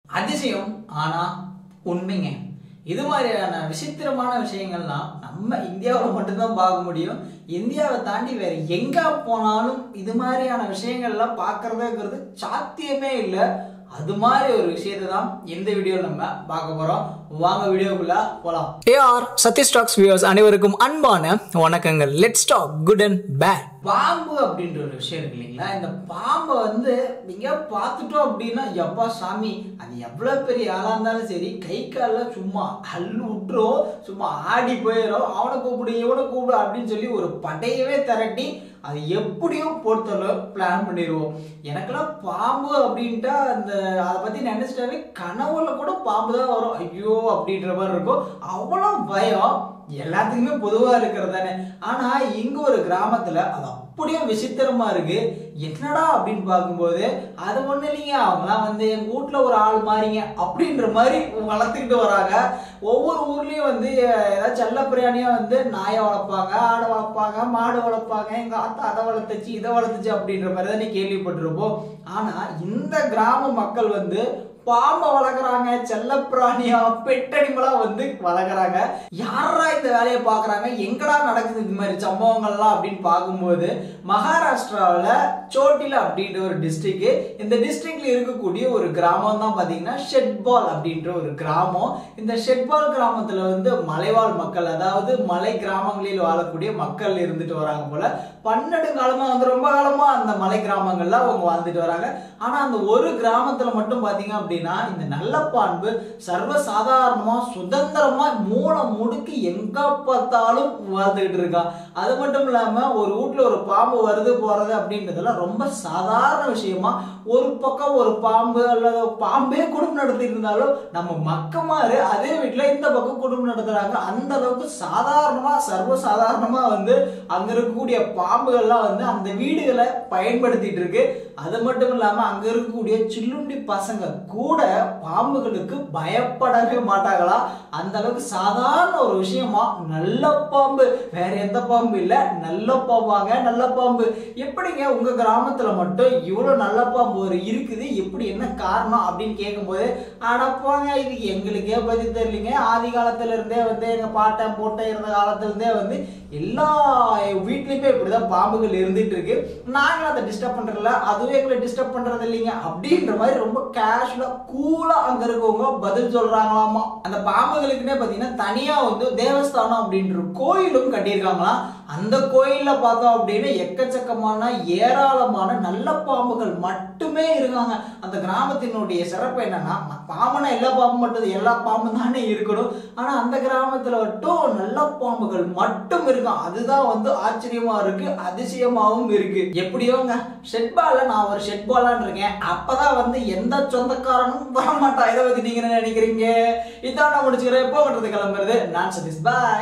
அதிசயம் ஆனா உண்மைங்க இது மாதிரியான விசித்திரமான விஷயங்கள்லாம் நம்ம இந்தியாவில் மட்டும்தான் பார்க்க முடியும் இந்தியாவை தாண்டி வேற எங்க போனாலும் இது மாதிரியான விஷயங்கள்லாம் பார்க்கறதுங்கிறது சாத்தியமே இல்லை அது மாதிரி ஒரு விஷயத்தை தான் இந்த வீடியோவில் நம்ம பார்க்க போறோம் வாங்க வீடியோக்குள்ள போலாம் ஏஆர் சதீஷ் டாக்ஸ் வியூவர்ஸ் அனைவருக்கும் அன்பான வணக்கங்கள் let's talk good and bad பாம்பு அப்படின்ற ஒரு விஷயம் இருக்கு இல்லைங்களா இந்த பாம்பை வந்து நீங்க பார்த்துட்டோம் அப்படின்னா எப்பா சாமி அது எவ்வளவு பெரிய ஆளா இருந்தாலும் சரி கை காலில் சும்மா அள்ளு விட்டுரும் சும்மா ஆடி போயிடும் அவனை கூப்பிடு இவனை கூப்பிடு அப்படின்னு சொல்லி ஒரு படையவே திரட்டி அது எப்படியும் பொறுத்தளவு பிளான் பண்ணிடுவோம் எனக்கெல்லாம் பாம்பு அப்படின்ட்டா அந்த அதை பத்தி நினைச்சிட்டாவே கனவுல கூட பாம்பு தான் வரும் ஐயோ அப்படின்ற மாதிரி இருக்கும் அவ்வளோ பயம் எல்லாத்துக்குமே பொதுவா இருக்கிறது தானே ஆனா இங்க ஒரு கிராமத்துல அது அப்படியே விசித்திரமா இருக்கு என்னடா அப்படின்னு பார்க்கும்போது அது ஒண்ணு இல்லைங்க அவங்களாம் வந்து எங்க வீட்ல ஒரு ஆள் மாறிங்க அப்படின்ற மாதிரி வளர்த்துக்கிட்டு வராங்க ஒவ்வொரு ஊர்லயும் வந்து ஏதாவது செல்ல பிரியாணியா வந்து நாயை வளர்ப்பாங்க ஆடை வளர்ப்பாங்க மாடு வளர்ப்பாங்க எங்க ஆத்தா அதை வளர்த்துச்சு இதை வளர்த்துச்சு அப்படின்ற மாதிரி தானே கேள்விப்பட்டிருப்போம் ஆனா இந்த கிராம மக்கள் வந்து பாம்பை வளர்க்குறாங்க செல்ல பிராணியா பெட்டனிமலா வந்து வளர்க்குறாங்க யாரா இந்த வேலையை பார்க்குறாங்க எங்கடா நடக்குது இந்த மாதிரி சம்பவங்கள்லாம் அப்படின்னு பார்க்கும்போது மகாராஷ்டிராவில் சோட்டில அப்படின்ற ஒரு டிஸ்ட்ரிக்ட் இந்த டிஸ்ட்ரிக்ட்ல இருக்கக்கூடிய ஒரு கிராமம் தான் பார்த்தீங்கன்னா ஷெட்பால் அப்படின்ற ஒரு கிராமம் இந்த ஷெட்பால் கிராமத்தில் வந்து மலைவாழ் மக்கள் அதாவது மலை கிராமங்களில் வாழக்கூடிய மக்கள் இருந்துட்டு வராங்க போல பன்னெண்டு காலமா வந்து ரொம்ப காலமா அந்த மலை கிராமங்கள்ல அவங்க வாழ்ந்துட்டு வராங்க ஆனா அந்த ஒரு கிராமத்துல மட்டும் பாத்தீங்க அப்படின்னா இந்த நல்ல பான்பு சர்வ சாதாரணமா சுதந்திரமா மூளை முடுக்கி எங்க பார்த்தாலும் வாழ்ந்துகிட்டு இருக்கான் அது மட்டும் இல்லாம ஒரு வீட்டுல ஒரு பாம்பு வருது போறது அப்படின்றதெல்லாம் ரொம்ப சாதாரண விஷயமா ஒரு பக்கம் ஒரு பாம்பு அல்லது பாம்பே குடும்பம் நடத்திட்டு இருந்தாலும் நம்ம மக்கமாறு அதே வீட்டுல இந்த பக்கம் குடும்பம் நடத்துறாங்க அந்த அளவுக்கு சாதாரணமா சர்வ சாதாரணமா வந்து அங்க இருக்கக்கூடிய பாம்புகள்லாம் வந்து அந்த வீடுகளை பயன்படுத்திட்டு இருக்கு அது மட்டும் இல்லாம அங்க இருக்கக்கூடிய சில்லுண்டி பசங்க கூட பாம்புகளுக்கு பயப்படவே மாட்டாங்களா அந்த அளவுக்கு சாதாரண ஒரு விஷயமா நல்ல பாம்பு வேற எந்த பாம்பு இல்ல நல்ல பாம்பாங்க நல்ல பாம்பு எப்படிங்க உங்க கிராமத்துல மட்டும் இவ்வளவு நல்ல பாம்பு ஒரு இருக்குது எப்படி என்ன காரணம் அப்படின்னு கேட்கும்போது அடப்பாங்க இது எங்களுக்கே பத்தி தெரியலங்க ஆதி காலத்துல இருந்தே வந்து எங்க பாட்டன் போட்ட இருந்த காலத்துல இருந்தே வந்து எல்லா வீட்லயுமே இப்படிதான் பாம்புகள் இருந்துட்டு இருக்கு நாங்களும் அதை டிஸ்டர்ப் பண்றதில்ல அதுவே எங்களை டிஸ்டர்ப் பண்றது இல்லைங்க அப்படின்ற மாதிரி ரொம்ப கேஷுவலா கூலா அங்க இருக்கவங்க பதில் சொல்றாங்களாமா அந்த பாம்புகளுக்குன்னே பாத்தீங்கன்னா தனியா வந்து தேவஸ்தானம் அப்படின்ற கோயிலும் கட்டியிருக்காங்களாம் அந்த கோயில்ல பார்த்தோம் அப்படின்னு எக்கச்சக்கமான ஏராளமான நல்ல பாம்புகள் மட்டுமே இருக்காங்க அந்த கிராமத்தினுடைய சிறப்பு என்னன்னா பாம்புனா எல்லா பாம்பும் மட்டும் எல்லா பாம்பும் தானே இருக்கணும் ஆனா அந்த கிராமத்துல மட்டும் நல்ல பாம்புகள் மட்டும் இருக்கான் அதுதான் வந்து ஆச்சரியமா இருக்கு அதிசயமாவும் இருக்கு எப்படியோங்க ஷெட் பால்ல நான் ஒரு ஷெட் பாலான்னு இருக்கேன் அப்பதான் வந்து எந்த சொந்தக்காரனும் வரமாட்டான் இதை பத்தி நீங்க என்ன நினைக்கிறீங்க இதான் நான் முடிச்சுக்கிறேன் எப்போ பண்றது கிளம்புறது நான் சதீஷ் பாய்